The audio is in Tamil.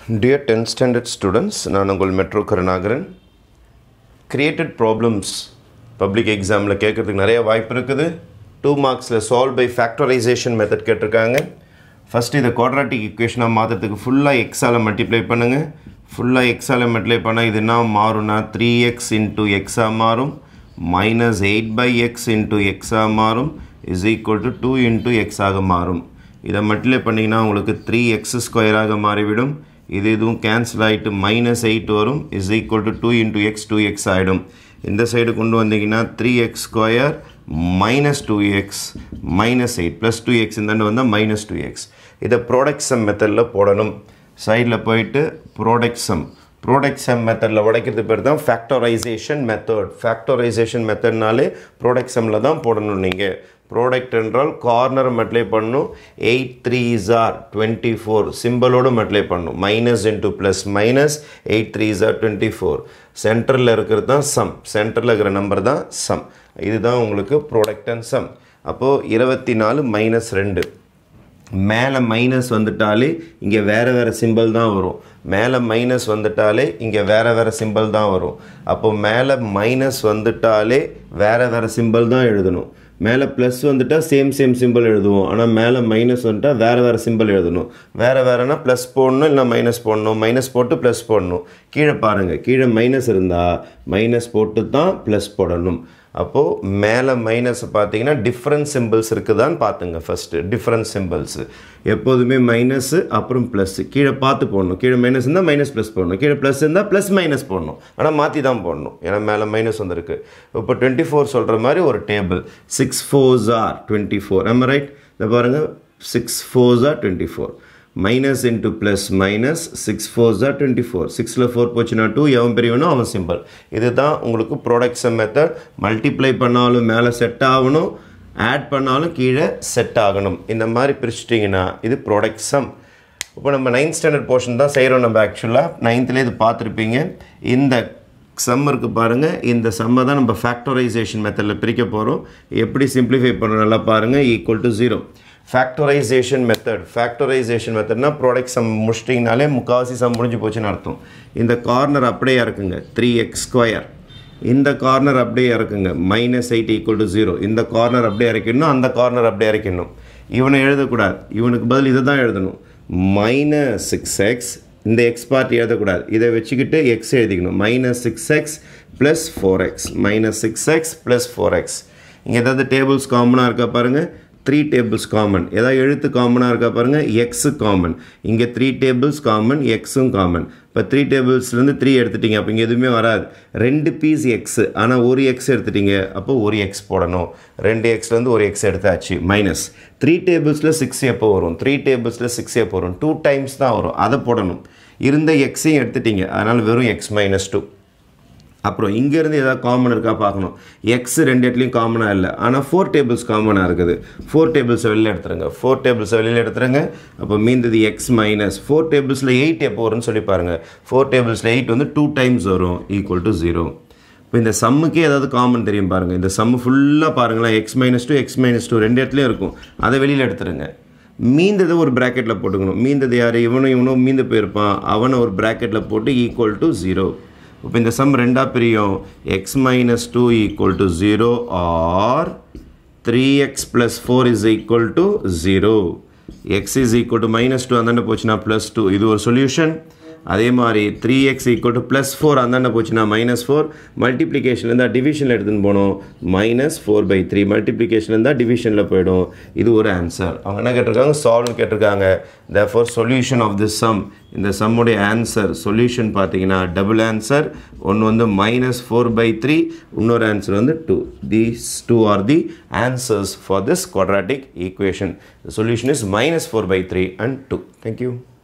Dear 10th standard students, நான் உங்கள் metro Karunakaran created problems public எக்ஸாமில் கேட்குறதுக்கு நிறைய வாய்ப்பு இருக்குது டூ மார்க்ஸில் சால்வ் பை ஃபேக்டரைசேஷன் மெத்தட் கேட்டிருக்காங்க ஃபஸ்ட்டு இதை குவாட்ராட்டிக் இக்குவேஷனாக மாற்றுறதுக்கு ஃபுல்லாக எக்ஸால் மல்டிப்ளை பண்ணுங்கள் ஃபுல்லாக எக்ஸால் மல்டிப்ளை பண்ணால் இது என்ன மாறும்னா த்ரீ எக்ஸ் இன்ட்டு எக்ஸாக மாறும் minus eight by x into எக்ஸாக மாறும் is equal to two into எக்ஸாக மாறும் இதை மல்டிப்ளை பண்ணிங்கன்னா உங்களுக்கு த்ரீ எக்ஸ் ஸ்கொயராக மாறிவிடும் இது இதுவும் கேன்சல் ஆகிட்டு மைனஸ் எயிட் வரும் is equal to two into x two x ஆகிடும் இந்த சைடு கொண்டு வந்தீங்கன்னா three x square minus two x minus eight plus two x இந்த வந்தால் மைனஸ் டூ எக்ஸ் இதை ப்ராடக்ட் சம் மெத்தடில் போடணும் சைடில் போயிட்டு ப்ராடக்ட் சம் ப்ராடக்ட் சம் மெத்தடில் உடைக்கிறது பேர் தான் ஃபேக்டரைசேஷன் மெத்தட் ஃபேக்டரைசேஷன் மெத்தட்னாலே ப்ராடக்ட் சம்மில் தான் போடணும் நீங்கள் ப்ராடக்ட் என்றால் கார்னர் மல்டிப்ளை பண்ணணும் eight three are twenty four சிம்பிளோடு மல்டிப்ளை பண்ணணும் minus into plus minus eight three are twenty four சென்டரில் இருக்கிறது தான் சம் சென்டரில் இருக்கிற நம்பர் தான் சம் இதுதான் உங்களுக்கு ப்ராடக்ட் அண்ட் சம் அப்போது இருபத்தி நாலு மைனஸ் ரெண்டு மேலே மைனஸ் வந்துட்டாலே இங்கே வேறு வேறு சிம்பிள் தான் வரும் மேலே மைனஸ் வந்துட்டாலே இங்கே வேறு வேறு சிம்பிள் தான் வரும் அப்போ மேலே மைனஸ் வந்துட்டாலே வேறு வேறு சிம்பிள் தான் எழுதணும் மேலே ப்ளஸ் வந்துட்டால் சேம் சேம் சிம்பிள் எழுதுவோம் ஆனால் மேலே மைனஸ் வந்துட்டால் வேறு வேறு சிம்பிள் எழுதணும் வேறு வேறுனா ப்ளஸ் போடணும் இல்லை மைனஸ் போடணும் மைனஸ் போட்டு ப்ளஸ் போடணும் கீழே பாருங்கள் கீழே மைனஸ் இருந்தால் மைனஸ் போட்டு தான் ப்ளஸ் போடணும் அப்போது மேலே மைனஸ் பார்த்தீங்கன்னா டிஃப்ரெண்ட் சிம்பிள்ஸ் இருக்குதான்னு பார்த்துங்க ஃபஸ்ட்டு டிஃப்ரெண்ட் சிம்பிள்ஸு எப்போதுமே மைனஸு அப்புறம் ப்ளஸ்ஸு கீழே பார்த்து போடணும் கீழே மைனஸ் இருந்தால் மைனஸ் ப்ளஸ் போடணும் கீழே ப்ளஸ் இருந்தால் ப்ளஸ் மைனஸ் போடணும் ஆனால் மாற்றி தான் போடணும் ஏன்னா மேலே மைனஸ் வந்திருக்கு இப்போ டுவெண்ட்டி ஃபோர் சொல்கிற மாதிரி ஒரு table six fours are twenty four நம்ம ரைட் இதை பாருங்கள் six fours are twenty four minus into plus minus six fours தான் டுவெண்ட்டி ஃபோர் சிக்ஸில் ஃபோர் போச்சுன்னா டூ எவன் பெரியவனோ அவன் சிம்பிள் இதுதான் உங்களுக்கு ப்ரொடக்ஷன் மெத்தட் மல்டிப்ளை பண்ணாலும் மேலே செட் ஆகணும் ஆட் பண்ணாலும் கீழே செட் ஆகணும் இந்த மாதிரி பிரிச்சிட்டிங்கன்னா இது ப்ராடக்ட் சம் இப்போ நம்ம நைன்த் ஸ்டாண்டர்ட் போர்ஷன் தான் செய்கிறோம் நம்ம ஆக்சுவலாக நைன்த்துலேயே இது பார்த்துருப்பீங்க இந்த சம் இருக்குது பாருங்கள் இந்த சம்மை தான் நம்ம ஃபேக்டரைசேஷன் மெத்தடில் பிரிக்க போகிறோம் எப்படி சிம்பிளிஃபை பண்ணுறோம் நல்லா பாருங்கள் equal to zero factorization method factorization மெத்தட்னா ப்ராடக்ட் சம் முடிச்சிட்டிங்கனாலே முக்கால்வாசி சம் முடிஞ்சு போச்சுன்னு அர்த்தம் இந்த கார்னர் அப்படியே இருக்குங்க த்ரீ எக்ஸ் ஸ்கொயர் இந்த கார்னர் அப்படியே இறக்குங்க minus eight equal to zero இந்த கார்னர் அப்படியே இறக்கணும் அந்த கார்னர் அப்படியே இறக்கணும் இவனை எழுதக்கூடாது இவனுக்கு பதில் இதை தான் எழுதணும் மைனஸ் சிக்ஸ் எக்ஸ் இந்த எக்ஸ் பார்ட் எழுதக்கூடாது இதை வச்சுக்கிட்டு எக்ஸ் எழுதிக்கணும் minus six x plus four x minus six x plus four x இங்கே ஏதாவது டேபிள்ஸ் காமனாக இருக்கா பாருங்கள் த்ரீ டேபிள்ஸ் காமன் ஏதாவது எழுத்து காமனாக இருக்கா பாருங்கள் எக்ஸு காமன் இங்கே த்ரீ டேபிள்ஸ் காமன் எக்ஸும் காமன் இப்போ த்ரீ டேபிள்ஸ்லேருந்து த்ரீ எடுத்துட்டீங்க அப்போ இங்கே எதுவுமே வராது ரெண்டு பீஸ் எக்ஸு ஆனால் ஒரு எக்ஸ் எடுத்துட்டீங்க அப்போ ஒரு எக்ஸ் போடணும் ரெண்டு எக்ஸ்லேருந்து ஒரு எக்ஸ் எடுத்தாச்சு மைனஸ் த்ரீ டேபிள்ஸில் சிக்ஸ் எப்போ வரும் த்ரீ டேபிள்ஸில் சிக்ஸ் எப்போ வரும் டூ டைம்ஸ் தான் வரும் அதை போடணும் இருந்த எக்ஸையும் எடுத்துட்டீங்க அதனால் வெறும் எக்ஸ் மைனஸ் டூ அப்புறம் இங்கேருந்து ஏதாவது காமன் இருக்கா பார்க்கணும் எக்ஸ் ரெண்டு இடத்துலையும் காமனாக இல்லை ஆனால் ஃபோர் டேபிள்ஸ் காமனாக இருக்குது ஃபோர் டேபிள்ஸை வெளியில் எடுத்துருங்க ஃபோர் டேபிள்ஸை வெளியில் எடுத்துருங்க அப்போ மீந்தது எக்ஸ் மைனஸ் ஃபோர் டேபிள்ஸில் எயிட் எப்போ வரும்னு சொல்லி பாருங்கள் ஃபோர் டேபிள்ஸில் எயிட் வந்து டூ டைம்ஸ் வரும் ஈக்குவல் டு ஜீரோ இப்போ இந்த சம்முக்கே ஏதாவது காமன் தெரியும் பாருங்கள் இந்த சம்மு ஃபுல்லாக பாருங்களேன் x minus two x minus two ரெண்டு இடத்துலையும் இருக்கும் அதை வெளியில் எடுத்துருங்க மீந்ததை ஒரு ப்ராக்கெட்டில் போட்டுக்கணும் மீந்தது யார் இவனும் இவனும் மீந்து போயிருப்பான் அவனை ஒரு ப்ராக்கெட்டில் போட்டு ஈக்குவல் டு ஜீரோ இப்போ இந்த சம் ரெண்டாக பிரியும் x minus two equal to zero or three x plus four is equal to zero x is equal to minus two அந்தாண்ட போச்சுன்னா ப்ளஸ் டூ இது ஒரு சொல்யூஷன் அதே மாதிரி three x equal to plus four அந்தாண்ட போச்சுன்னா மைனஸ் ஃபோர் மல்டிப்ளிகேஷன்லேருந்து டிவிஷனில் எடுத்துன்னு போகணும் மைனஸ் ஃபோர் பை த்ரீ மல்டிப்ளிகேஷன்லேருந்து டிவிஷனில் போயிடும் இது ஒரு ஆன்சர் அவங்க என்ன கேட்டிருக்காங்க சால்வ் கேட்டிருக்காங்க the for solution of this sum இந்த சம்முடைய ஆன்சர் சொல்யூஷன் பார்த்தீங்கன்னா டபுள் ஆன்சர் ஒன்று வந்து மைனஸ் ஃபோர் பை த்ரீ இன்னொரு ஆன்சர் வந்து two these two are the answers for this quadratic equation the solution is minus 4 by 3 and 2 thank you